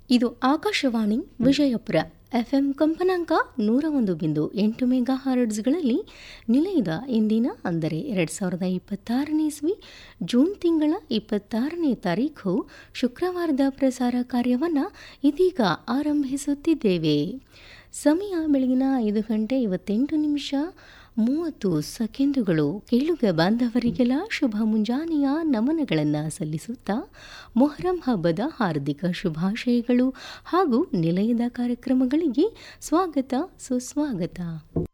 ಇದು ಆಕಾಶವಾಣಿ ವಿಜಯಪುರ ಎಫ್ಎಂ ಕಂಪನಾಂಕ ನೂರ ಒಂದು ಬಿಂದು ಎಂಟು ಮೆಗಾ ಹಾರ್ಡ್ಸ್ಗಳಲ್ಲಿ ನಿಲಯದ ಇಂದಿನ ಅಂದರೆ ಎರಡು ಸಾವಿರದ ಇಪ್ಪತ್ತಾರನೇ ಇಸ್ವಿ ಜೂನ್ ತಿಂಗಳ ಇಪ್ಪತ್ತಾರನೇ ತಾರೀಖು ಶುಕ್ರವಾರದ ಪ್ರಸಾರ ಕಾರ್ಯವನ್ನು ಇದೀಗ ಆರಂಭಿಸುತ್ತಿದ್ದೇವೆ ಸಮಯ ಬೆಳಗಿನ ಐದು ಗಂಟೆ ಐವತ್ತೆಂಟು ನಿಮಿಷ ಮೂವತ್ತು ಸೆಕೆಂಡುಗಳು ಕೇಳುಗ ಬಾಂಧವರಿಗೆಲ್ಲ ಶುಭ ಮುಂಜಾನೆಯ ನಮನಗಳನ್ನು ಸಲ್ಲಿಸುತ್ತಾ ಮೊಹರಂ ಹಬ್ಬದ ಹಾರ್ದಿಕ ಶುಭಾಶಯಗಳು ಹಾಗೂ ನಿಲಯದ ಕಾರ್ಯಕ್ರಮಗಳಿಗೆ ಸ್ವಾಗತ ಸುಸ್ವಾಗತ